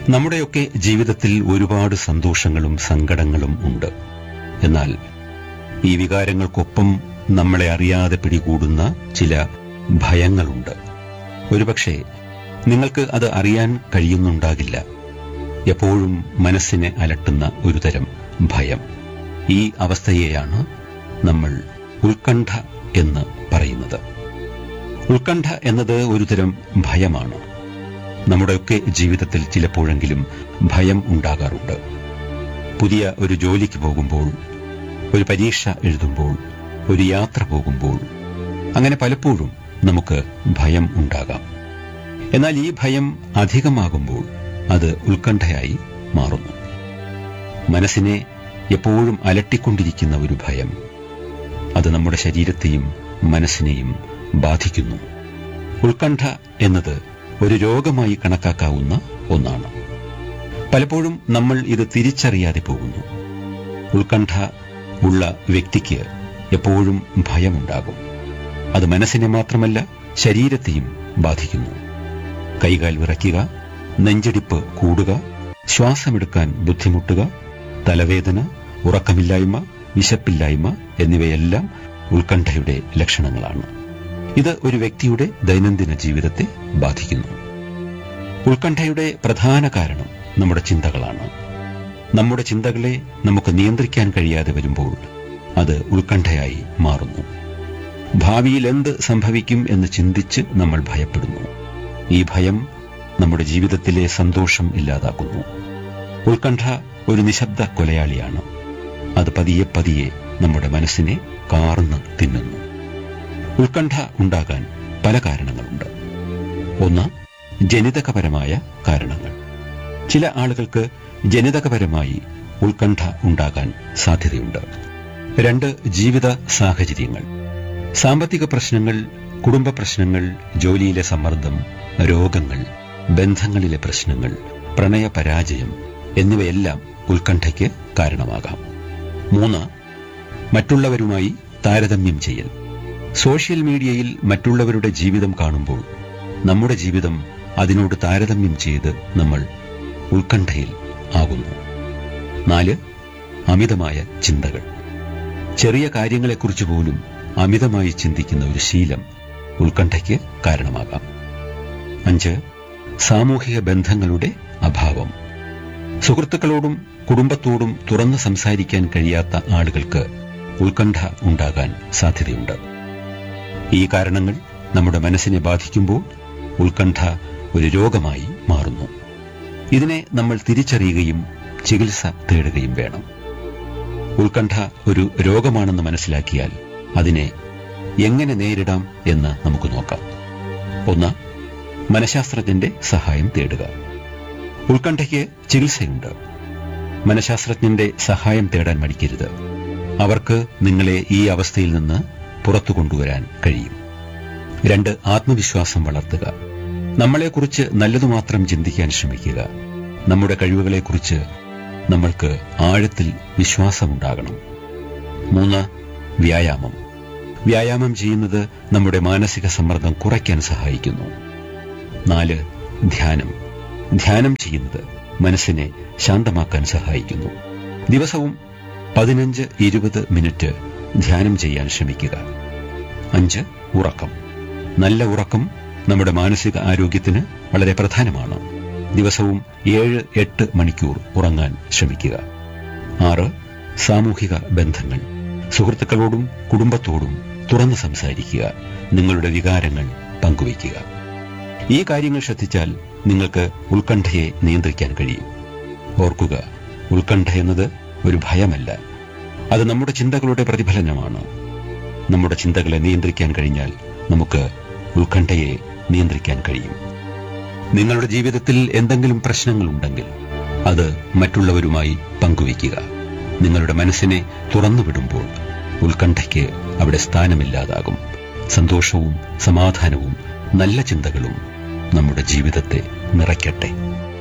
നമ്മുടെയൊക്കെ ജീവിതത്തിൽ ഒരുപാട് സന്തോഷങ്ങളും സങ്കടങ്ങളും ഉണ്ട് എന്നാൽ ഈ വികാരങ്ങൾക്കൊപ്പം നമ്മളെ അറിയാതെ പിടികൂടുന്ന ചില ഭയങ്ങളുണ്ട് ഒരുപക്ഷെ നിങ്ങൾക്ക് അത് അറിയാൻ കഴിയുന്നുണ്ടാകില്ല എപ്പോഴും മനസ്സിനെ അലട്ടുന്ന ഒരുതരം ഭയം ഈ അവസ്ഥയെയാണ് നമ്മൾ ഉത്കണ്ഠ എന്ന് പറയുന്നത് ഉത്കണ്ഠ എന്നത് ഒരുതരം ഭയമാണ് നമ്മുടെയൊക്കെ ജീവിതത്തിൽ ചിലപ്പോഴെങ്കിലും ഭയം ഉണ്ടാകാറുണ്ട് പുതിയ ഒരു ജോലിക്ക് പോകുമ്പോൾ ഒരു പരീക്ഷ എഴുതുമ്പോൾ ഒരു യാത്ര പോകുമ്പോൾ അങ്ങനെ പലപ്പോഴും നമുക്ക് ഭയം ഉണ്ടാകാം എന്നാൽ ഈ ഭയം അധികമാകുമ്പോൾ അത് ഉത്കണ്ഠയായി മാറുന്നു മനസ്സിനെ എപ്പോഴും അലട്ടിക്കൊണ്ടിരിക്കുന്ന ഒരു ഭയം അത് നമ്മുടെ ശരീരത്തെയും മനസ്സിനെയും ബാധിക്കുന്നു ഉത്കണ്ഠ എന്നത് ഒരു രോഗമായി കണക്കാക്കാവുന്ന ഒന്നാണ് പലപ്പോഴും നമ്മൾ ഇത് തിരിച്ചറിയാതെ പോകുന്നു ഉത്കണ്ഠ ഉള്ള വ്യക്തിക്ക് എപ്പോഴും ഭയമുണ്ടാകും അത് മനസ്സിനെ മാത്രമല്ല ശരീരത്തെയും ബാധിക്കുന്നു കൈകാൽ വിറയ്ക്കുക നെഞ്ചടിപ്പ് കൂടുക ശ്വാസമെടുക്കാൻ ബുദ്ധിമുട്ടുക തലവേദന ഉറക്കമില്ലായ്മ വിശപ്പില്ലായ്മ എന്നിവയെല്ലാം ഉത്കണ്ഠയുടെ ലക്ഷണങ്ങളാണ് ഇത് ഒരു വ്യക്തിയുടെ ദൈനംദിന ജീവിതത്തെ ബാധിക്കുന്നു ഉത്കണ്ഠയുടെ പ്രധാന കാരണം നമ്മുടെ ചിന്തകളാണ് നമ്മുടെ ചിന്തകളെ നമുക്ക് നിയന്ത്രിക്കാൻ കഴിയാതെ വരുമ്പോൾ അത് ഉത്കണ്ഠയായി മാറുന്നു ഭാവിയിൽ എന്ത് സംഭവിക്കും എന്ന് ചിന്തിച്ച് നമ്മൾ ഭയപ്പെടുന്നു ഈ ഭയം നമ്മുടെ ജീവിതത്തിലെ സന്തോഷം ഇല്ലാതാക്കുന്നു ഉത്കണ്ഠ ഒരു നിശബ്ദ കൊലയാളിയാണ് അത് പതിയെ പതിയെ നമ്മുടെ മനസ്സിനെ കാർന്ന് തിന്നുന്നു ഉത്കണ്ഠ ഉണ്ടാകാൻ പല കാരണങ്ങളുണ്ട് ഒന്ന് ജനിതകപരമായ കാരണങ്ങൾ ചില ആളുകൾക്ക് ജനിതകപരമായി ഉത്കണ്ഠ ഉണ്ടാകാൻ സാധ്യതയുണ്ട് രണ്ട് ജീവിത സാഹചര്യങ്ങൾ സാമ്പത്തിക പ്രശ്നങ്ങൾ കുടുംബ പ്രശ്നങ്ങൾ ജോലിയിലെ സമ്മർദ്ദം രോഗങ്ങൾ ബന്ധങ്ങളിലെ പ്രശ്നങ്ങൾ പ്രണയപരാജയം എന്നിവയെല്ലാം ഉത്കണ്ഠയ്ക്ക് കാരണമാകാം മൂന്ന് മറ്റുള്ളവരുമായി താരതമ്യം ചെയ്യൽ സോഷ്യൽ മീഡിയയിൽ മറ്റുള്ളവരുടെ ജീവിതം കാണുമ്പോൾ നമ്മുടെ ജീവിതം അതിനോട് താരതമ്യം ചെയ്ത് നമ്മൾ ഉത്കണ്ഠയിൽ ആകുന്നു നാല് അമിതമായ ചിന്തകൾ ചെറിയ കാര്യങ്ങളെക്കുറിച്ച് പോലും അമിതമായി ചിന്തിക്കുന്ന ഒരു ശീലം ഉത്കണ്ഠയ്ക്ക് കാരണമാകാം അഞ്ച് സാമൂഹിക ബന്ധങ്ങളുടെ അഭാവം സുഹൃത്തുക്കളോടും കുടുംബത്തോടും തുറന്ന് സംസാരിക്കാൻ കഴിയാത്ത ആളുകൾക്ക് ഉത്കണ്ഠ ഉണ്ടാകാൻ സാധ്യതയുണ്ട് ഈ കാരണങ്ങൾ നമ്മുടെ മനസ്സിനെ ബാധിക്കുമ്പോൾ ഉത്കണ്ഠ ഒരു രോഗമായി മാറുന്നു ഇതിനെ നമ്മൾ തിരിച്ചറിയുകയും ചികിത്സ തേടുകയും വേണം ഉത്കണ്ഠ ഒരു രോഗമാണെന്ന് മനസ്സിലാക്കിയാൽ അതിനെ എങ്ങനെ നേരിടാം എന്ന് നമുക്ക് നോക്കാം ഒന്ന് മനഃശാസ്ത്രജ്ഞന്റെ സഹായം തേടുക ഉത്കണ്ഠയ്ക്ക് ചികിത്സയുണ്ട് മനഃശാസ്ത്രജ്ഞന്റെ സഹായം തേടാൻ മടിക്കരുത് അവർക്ക് നിങ്ങളെ ഈ അവസ്ഥയിൽ നിന്ന് പുറത്തു കൊണ്ടുവരാൻ കഴിയും രണ്ട് ആത്മവിശ്വാസം വളർത്തുക നമ്മളെക്കുറിച്ച് നല്ലതു മാത്രം ചിന്തിക്കാൻ ശ്രമിക്കുക നമ്മുടെ കഴിവുകളെക്കുറിച്ച് നമ്മൾക്ക് ആഴത്തിൽ വിശ്വാസമുണ്ടാകണം മൂന്ന് വ്യായാമം വ്യായാമം ചെയ്യുന്നത് നമ്മുടെ മാനസിക സമ്മർദ്ദം കുറയ്ക്കാൻ സഹായിക്കുന്നു നാല് ധ്യാനം ധ്യാനം ചെയ്യുന്നത് മനസ്സിനെ ശാന്തമാക്കാൻ സഹായിക്കുന്നു ദിവസവും പതിനഞ്ച് ഇരുപത് മിനിറ്റ് ധ്യാനം ചെയ്യാൻ ശ്രമിക്കുക അഞ്ച് ഉറക്കം നല്ല ഉറക്കം നമ്മുടെ മാനസിക ആരോഗ്യത്തിന് വളരെ പ്രധാനമാണ് ദിവസവും ഏഴ് എട്ട് മണിക്കൂർ ഉറങ്ങാൻ ശ്രമിക്കുക ആറ് സാമൂഹിക ബന്ധങ്ങൾ സുഹൃത്തുക്കളോടും കുടുംബത്തോടും തുറന്ന് സംസാരിക്കുക നിങ്ങളുടെ വികാരങ്ങൾ പങ്കുവയ്ക്കുക ഈ കാര്യങ്ങൾ ശ്രദ്ധിച്ചാൽ നിങ്ങൾക്ക് ഉത്കണ്ഠയെ നിയന്ത്രിക്കാൻ കഴിയും ഓർക്കുക ഉത്കണ്ഠ എന്നത് ഒരു ഭയമല്ല അത് നമ്മുടെ ചിന്തകളുടെ പ്രതിഫലനമാണ് നമ്മുടെ ചിന്തകളെ നിയന്ത്രിക്കാൻ കഴിഞ്ഞാൽ നമുക്ക് ഉത്കണ്ഠയെ നിയന്ത്രിക്കാൻ കഴിയും നിങ്ങളുടെ ജീവിതത്തിൽ എന്തെങ്കിലും പ്രശ്നങ്ങളുണ്ടെങ്കിൽ അത് മറ്റുള്ളവരുമായി പങ്കുവയ്ക്കുക നിങ്ങളുടെ മനസ്സിനെ തുറന്നുവിടുമ്പോൾ ഉത്കണ്ഠയ്ക്ക് അവിടെ സ്ഥാനമില്ലാതാകും സന്തോഷവും സമാധാനവും നല്ല ചിന്തകളും നമ്മുടെ ജീവിതത്തെ നിറയ്ക്കട്ടെ